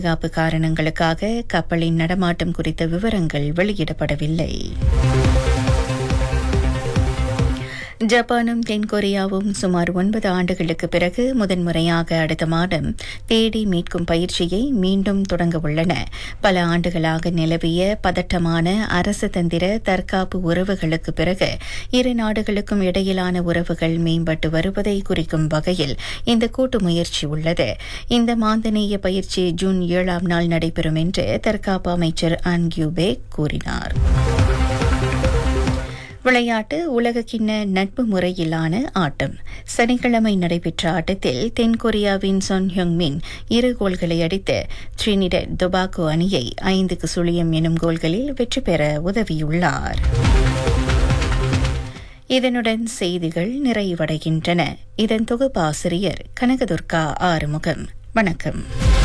பாதுகாப்பு காரணங்களுக்காக கப்பலின் நடமாட்டம் குறித்த விவரங்கள் வெளியிடப்படவில்லை ஜப்பானும் தென்கொரியாவும் சுமார் ஒன்பது ஆண்டுகளுக்கு பிறகு முதன்முறையாக அடுத்த மாதம் தேடி மீட்கும் பயிற்சியை மீண்டும் தொடங்க உள்ளன பல ஆண்டுகளாக நிலவிய பதட்டமான அரசு தந்திர தற்காப்பு உறவுகளுக்கு பிறகு இரு நாடுகளுக்கும் இடையிலான உறவுகள் மேம்பட்டு வருவதை குறிக்கும் வகையில் இந்த கூட்டு முயற்சி உள்ளது இந்த மாந்தநேய பயிற்சி ஜூன் ஏழாம் நாள் நடைபெறும் என்று தற்காப்பு அமைச்சர் அன் கியூபே கூறினார் விளையாட்டு உலகக்கிண்ண நட்பு முறையிலான ஆட்டம் சனிக்கிழமை நடைபெற்ற ஆட்டத்தில் தென்கொரியாவின் சொன் ஹியோங் மின் இரு கோல்களை அடித்து ட்ரினிடட் தொபாகோ அணியை ஐந்துக்கு சுழியம் எனும் கோல்களில் வெற்றி பெற உதவியுள்ளார் இதனுடன் செய்திகள் நிறைவடைகின்றன இதன் தொகுப்பாசிரியர் கனகதுர்கா ஆறுமுகம் வணக்கம்